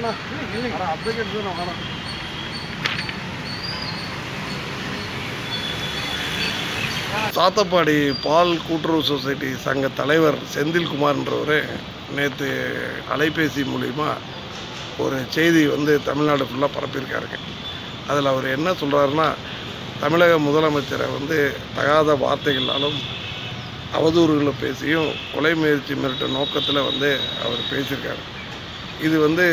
சாத்தப்பாடி பால் கூட்டுறவு சொசைட்டி சங்க தலைவர் செந்தில்குமார்ன்றவர் நேற்று அலைபேசி மூலிமா ஒரு செய்தி வந்து தமிழ்நாடு ஃபுல்லாக பரப்பியிருக்காருங்க அதில் அவர் என்ன சொல்கிறாருன்னா தமிழக முதலமைச்சரை வந்து தகாத வார்த்தைகளாலும் அவதூறுகளை பேசியும் கொலை முயற்சி மிரட்ட நோக்கத்தில் வந்து அவர் பேசியிருக்காரு இது வந்து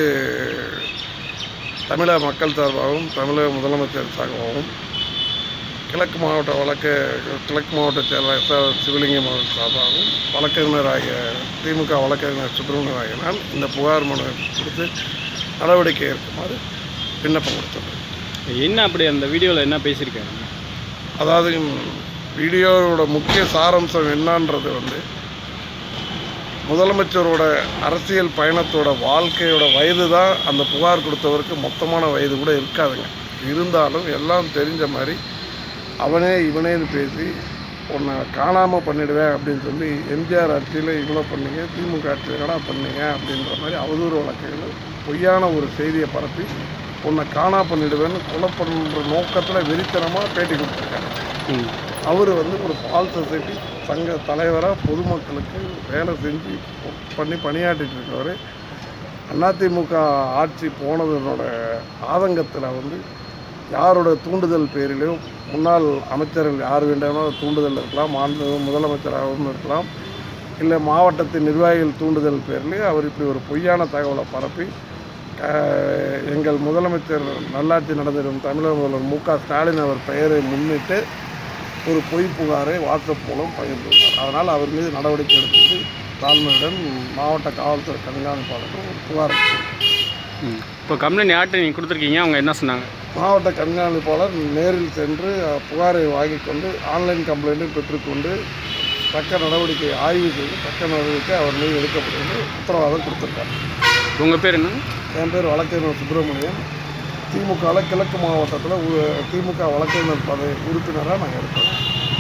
தமிழக மக்கள் சார்பாகவும் தமிழக முதலமைச்சர் சார்பாகவும் கிழக்கு மாவட்ட வழக்கு கிழக்கு மாவட்ட செயலாளர் ச- சிவலிங்கம் அவர்கள் சார்பாகவும் வழக்கறிஞராகிய திமுக வழக்கறிஞர் சுப்பிரமணியன் ஆகிய நான் இந்த புகார் மனு கொடுத்து நடவடிக்கை எடுக்குமாறு விண்ணப்பம் கொடுத்துள்ளேன் என்ன அப்படி அந்த வீடியோவில் என்ன பேசியிருக்காரு அதாவது வீடியோவோட முக்கிய சாராம்சம் என்னன்றது வந்து முதலமைச்சரோட அரசியல் பயணத்தோட வாழ்க்கையோட வயது தான் அந்த புகார் கொடுத்தவருக்கு மொத்தமான வயது கூட இருக்காதுங்க இருந்தாலும் எல்லாம் தெரிஞ்ச மாதிரி அவனே இவனேன்னு பேசி உன்னை காணாமல் பண்ணிடுவேன் அப்படின்னு சொல்லி எம்ஜிஆர் ஆட்சியில் இவ்வளோ பண்ணீங்க திமுக ஆட்சியில் என்னடா பண்ணீங்க அப்படின்ற மாதிரி அவதூறு வழக்குகள் பொய்யான ஒரு செய்தியை பரப்பி உன்னை காணா பண்ணிடுவேன்னு கொலை பண்ணுற நோக்கத்தில் வெறித்தனமாக பேட்டி கொடுத்துருக்காங்க ம் அவர் வந்து ஒரு பால் சொசைட்டி சங்க தலைவராக பொதுமக்களுக்கு வேலை செஞ்சு பண்ணி பணியாற்றிட்டு இருக்கவர் அதிமுக ஆட்சி போனதனோட ஆதங்கத்தில் வந்து யாரோட தூண்டுதல் பேரிலும் முன்னாள் அமைச்சர்கள் யார் வேண்டாலும் தூண்டுதல் இருக்கலாம் மாநில முதலமைச்சராகவும் இருக்கலாம் இல்லை மாவட்டத்தின் நிர்வாகிகள் தூண்டுதல் பேரில் அவர் இப்படி ஒரு பொய்யான தகவலை பரப்பி அஹ், எங்கள் முதலமைச்சர் நல்லாட்சி நடந்திடும் தமிழக முதல்வர் மு க ஸ்டாலின் அவர் பெயரை முன்னிட்டு ஒரு பொய் புகாரை வாட்ஸ்அப் மூலம் பகிர்ந்துள்ளார் அதனால் அவர் மீது நடவடிக்கை எடுத்து தாழ்மையுடன் மாவட்ட காவல்துறை கண்காணிப்பாளர்கள் ஒரு புகார் அளித்தார். ம் இப்போ கம்ப்ளைண்ட் யார்கிட்ட நீங்கள் கொடுத்துருக்கீங்க அவங்க என்ன சொன்னாங்க மாவட்ட கண்காணிப்பாளர் நேரில் சென்று அஹ், புகாரை வாங்கிக் கொண்டு ஆன்லைன் கம்ப்ளைண்ட்டும் பெற்றுக்கொண்டு தக்க நடவடிக்கை ஆய்வு செய்து தக்க நடவடிக்கை அவர் மீது எடுக்கப்படும் என்று உத்தரவாதம் கொடுத்திருக்கார் உங்கள் பேர் என்ன என் பேர் வழக்கறிஞர் சுப்பிரமணியன் திமுகவில் கிழக்கு மாவட்டத்தில் உ- திமுக வழக்கறிஞர் பதவி உறுப்பினராக நாங்கள் இருக்கோம்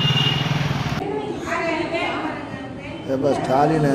ஏப்பா ஸ்டாலினு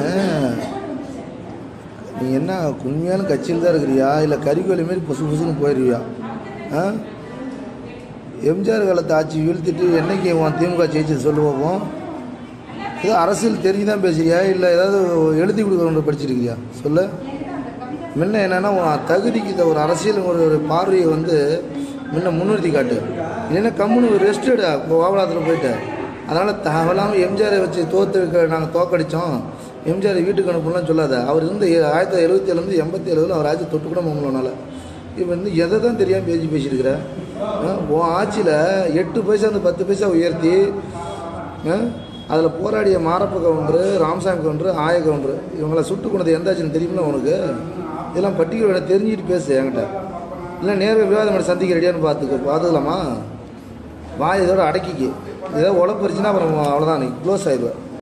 நீ என்ன உண்மையான கட்சியில் தான் இருக்கிறியா இல்லை கறிக்கோழி மாரி புசு புசுன்னு போயிடுவியா ஆ எம்ஜிஆர் காலத்து ஆட்சி வீழ்த்திட்டு என்னைக்கு உன் திமுக ஜெயிச்சு சொல்லு பார்ப்போம் ஏதோ அரசியல் தெரிஞ்சு தான் பேசுறியா இல்லை ஏதாவது எழுதி கொடுக்குறவங்க படிச்சிருக்கியா சொல்லு முன்ன என்னென்னா உன் தகுதிக்கு இந்த ஒரு அரசியல் ஒரு ஒரு பார்வையை வந்து முன்ன முன்னிறுத்தி காட்டு இல்லைன்னா கம்முன்னு ஒரு ரெஸ்ட் எடு இப்போ ஓவலாத்தில் போயிட்டு அதனால் தேவையில்லாமல் எம்ஜிஆரை வச்சு தோத்து நாங்கள் தோக்கடித்தோம் எம்ஜிஆர் வீட்டுக்கு அனுப்பலாம் சொல்லாத அவர் இருந்து ஏ- ஆயிரத்தி தொள்ளாயிரத்தி எழுபத்தி ஏழுலேருந்து எண்பத்தி ஏழுல அவர் ஆட்சி தொட்டு கூட போகலனால இப்போ வந்து எதை தான் தெரியாமல் பேசி பேசியிருக்கிற ஆ, உன் ஆட்சியில் எட்டு பைசா அந்த பத்து பைசா உயர்த்தி அதில் போராடிய மாரப்ப கவுண்டரு ராமசாமி கவுண்டரு ஆய கவுண்டரு இவங்களை சுட்டு கொண்டது எந்த ஆச்சுன்னு தெரியுமில உனக்கு இதெல்லாம் பட்டியல் வேணும் தெரிஞ்சுட்டு பேசு என்கிட்ட இல்லை நேரில் விவாதம் பண்ணி சந்திக்க ரெடியான்னு பார்த்துக்க பார்த்துக்கலாமா வாய் இதோட அடக்கிக்கு ஏதோ உழப்பரிச்சுன்னா அப்புறம் அவ்வளோதான் நீ க்ளோஸ் ஆயிடுவேன்